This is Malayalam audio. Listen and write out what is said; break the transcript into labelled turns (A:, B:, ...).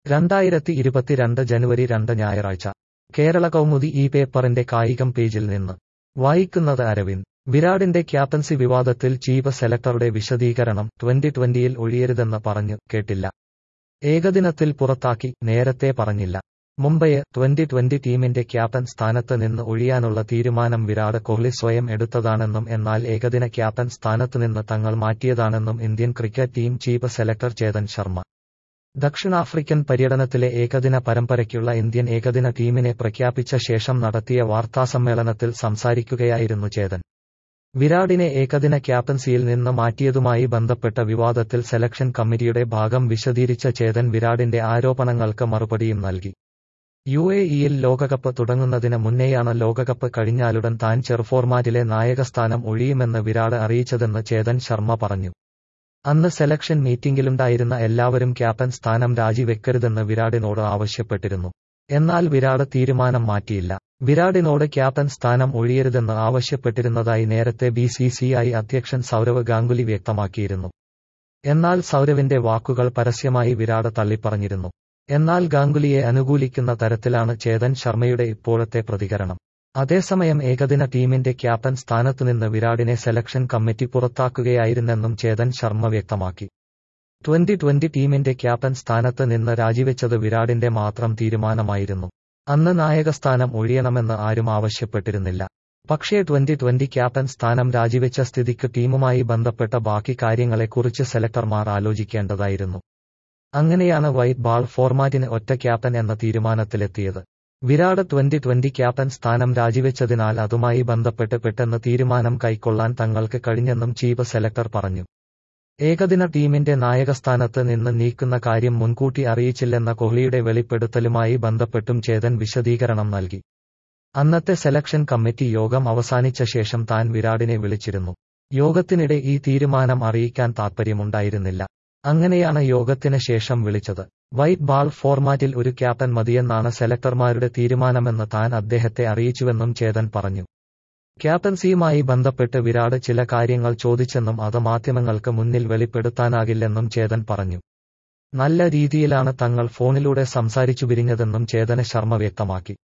A: രണ്ടായിരത്തി ഇരുപത്തിരണ്ട് ജനുവരി രണ്ട് ഞായറാഴ്ച കേരള കൗമുദി ഈ പേപ്പറിന്റെ കായികം പേജിൽ നിന്ന് വായിക്കുന്നത് അരവിന്ദ് വിരാടിന്റെ ക്യാപ്റ്റൻസി വിവാദത്തിൽ ചീഫ് സെലക്ടറുടെ വിശദീകരണം ട്വന്റി ട്വന്റിയിൽ ഒഴിയരുതെന്ന് പറഞ്ഞു കേട്ടില്ല ഏകദിനത്തിൽ പുറത്താക്കി നേരത്തെ പറഞ്ഞില്ല മുംബൈ ട്വന്റി ട്വന്റി ടീമിന്റെ ക്യാപ്റ്റൻ സ്ഥാനത്ത് നിന്ന് ഒഴിയാനുള്ള തീരുമാനം വിരാട് കോഹ്ലി സ്വയം എടുത്തതാണെന്നും എന്നാൽ ഏകദിന ക്യാപ്റ്റൻ സ്ഥാനത്ത് നിന്ന് തങ്ങൾ മാറ്റിയതാണെന്നും Indian cricket team chief selector Chetan Sharma ദക്ഷിണാഫ്രിക്കൻ പര്യടനത്തിലെ ഏകദിന പരമ്പരയ്ക്കുള്ള ഇന്ത്യൻ ഏകദിന ടീമിനെ പ്രഖ്യാപിച്ച ശേഷം നടത്തിയ വാർത്താസമ്മേളനത്തിൽ സംസാരിക്കുകയായിരുന്നു ചേതൻ വിരാടിനെ ഏകദിന ക്യാപ്റ്റൻസിയിൽ നിന്ന് മാറ്റിയതുമായി ബന്ധപ്പെട്ട വിവാദത്തിൽ സെലക്ഷൻ കമ്മിറ്റിയുടെ ഭാഗം വിശദീകരിച്ച ചേതൻ വിരാടിന്റെ ആരോപണങ്ങൾക്ക് മറുപടിയും നൽകി യു എ ഇയിൽ ലോകകപ്പ് തുടങ്ങുന്നതിന് മുന്നേയാണ് ലോകകപ്പ് കഴിഞ്ഞാലുടൻ താൻ ചെറുഫോർമാറ്റിലെ നായകസ്ഥാനം ഒഴിയുമെന്ന് വിരാട് അറിയിച്ചതെന്ന് ചേതൻ ശർമ്മ പറഞ്ഞു അന്ന് സെലക്ഷൻ മീറ്റിംഗിലുണ്ടായിരുന്ന എല്ലാവരും ക്യാപ്റ്റൻ സ്ഥാനം രാജിവെക്കരുതെന്ന് വിരാടിനോട് ആവശ്യപ്പെട്ടിരുന്നു എന്നാൽ വിരാട് തീരുമാനം മാറ്റിയില്ല വിരാടിനോട് ക്യാപ്റ്റൻ സ്ഥാനം ഒഴിയരുതെന്ന് ആവശ്യപ്പെട്ടിരുന്നതായി നേരത്തെ ബി സി സി ഐ അധ്യക്ഷൻ സൗരവ് ഗാംഗുലി വ്യക്തമാക്കിയിരുന്നു എന്നാൽ സൗരവിന്റെ വാക്കുകൾ പരസ്യമായി വിരാട് തള്ളിപ്പറഞ്ഞിരുന്നു എന്നാൽ ഗാംഗുലിയെ അനുകൂലിക്കുന്ന തരത്തിലാണ് ചേതൻ ശർമ്മയുടെ ഇപ്പോഴത്തെ പ്രതികരണം അതേസമയം ഏകദിന ടീമിന്റെ ക്യാപ്റ്റൻ സ്ഥാനത്തുനിന്ന് വിരാടിനെ സെലക്ഷൻ കമ്മിറ്റി പുറത്താക്കുകയായിരുന്നെന്നും ചേതൻ ശർമ്മ വ്യക്തമാക്കി ട്വന്റി ട്വന്റി ടീമിന്റെ ക്യാപ്റ്റൻ സ്ഥാനത്ത് നിന്ന് രാജിവെച്ചത് വിരാടിന്റെ മാത്രം തീരുമാനമായിരുന്നു അന്ന് നായകസ്ഥാനം ഒഴിയണമെന്ന് ആരും ആവശ്യപ്പെട്ടിരുന്നില്ല പക്ഷേ ട്വന്റി ട്വന്റി ക്യാപ്റ്റൻ സ്ഥാനം രാജിവെച്ച സ്ഥിതിക്ക് ടീമുമായി ബന്ധപ്പെട്ട ബാക്കി കാര്യങ്ങളെക്കുറിച്ച് സെലക്ടർമാർ ആലോചിക്കേണ്ടതായിരുന്നു അങ്ങനെയാണ് വൈറ്റ് ബാൾ ഫോർമാറ്റിന് ഒറ്റ ക്യാപ്റ്റൻ എന്ന തീരുമാനത്തിലെത്തിയത് വിരാട് ട്വന്റി ട്വന്റി ക്യാപ്റ്റൻ സ്ഥാനം രാജിവെച്ചതിനാൽ അതുമായി ബന്ധപ്പെട്ട് പെട്ടെന്ന് തീരുമാനം കൈക്കൊള്ളാൻ തങ്ങൾക്ക് കഴിഞ്ഞെന്നും ചീഫ് സെലക്ടർ പറഞ്ഞു ഏകദിന ടീമിന്റെ നായകസ്ഥാനത്ത് നിന്ന് നീക്കുന്ന കാര്യം മുൻകൂട്ടി അറിയിച്ചില്ലെന്ന കോഹ്ലിയുടെ വെളിപ്പെടുത്തലുമായി ബന്ധപ്പെട്ടും ചേതൻ വിശദീകരണം നൽകി അന്നത്തെ സെലക്ഷൻ കമ്മിറ്റി യോഗം അവസാനിച്ച ശേഷം താൻ വിരാടിനെ വിളിച്ചിരുന്നു യോഗത്തിനിടെ ഈ തീരുമാനം അറിയിക്കാൻ താൽപ്പര്യമുണ്ടായിരുന്നില്ല അങ്ങനെയാണ് യോഗത്തിന് ശേഷം വിളിച്ചത് വൈറ്റ് ബാൾ ഫോർമാറ്റിൽ ഒരു ക്യാപ്റ്റൻ മതിയെന്നാണ് സെലക്ടർമാരുടെ തീരുമാനമെന്ന് താൻ അദ്ദേഹത്തെ അറിയിച്ചുവെന്നും ചേതൻ പറഞ്ഞു ക്യാപ്റ്റൻസിയുമായി ബന്ധപ്പെട്ട് വിരാട് ചില കാര്യങ്ങൾ ചോദിച്ചെന്നും അത് മാധ്യമങ്ങൾക്ക് മുന്നിൽ വെളിപ്പെടുത്താനാകില്ലെന്നും ചേതൻ പറഞ്ഞു നല്ല രീതിയിലാണ് തങ്ങൾ ഫോണിലൂടെ സംസാരിച്ചു പിരിഞ്ഞതെന്നും ചേതന ശർമ്മ വ്യക്തമാക്കി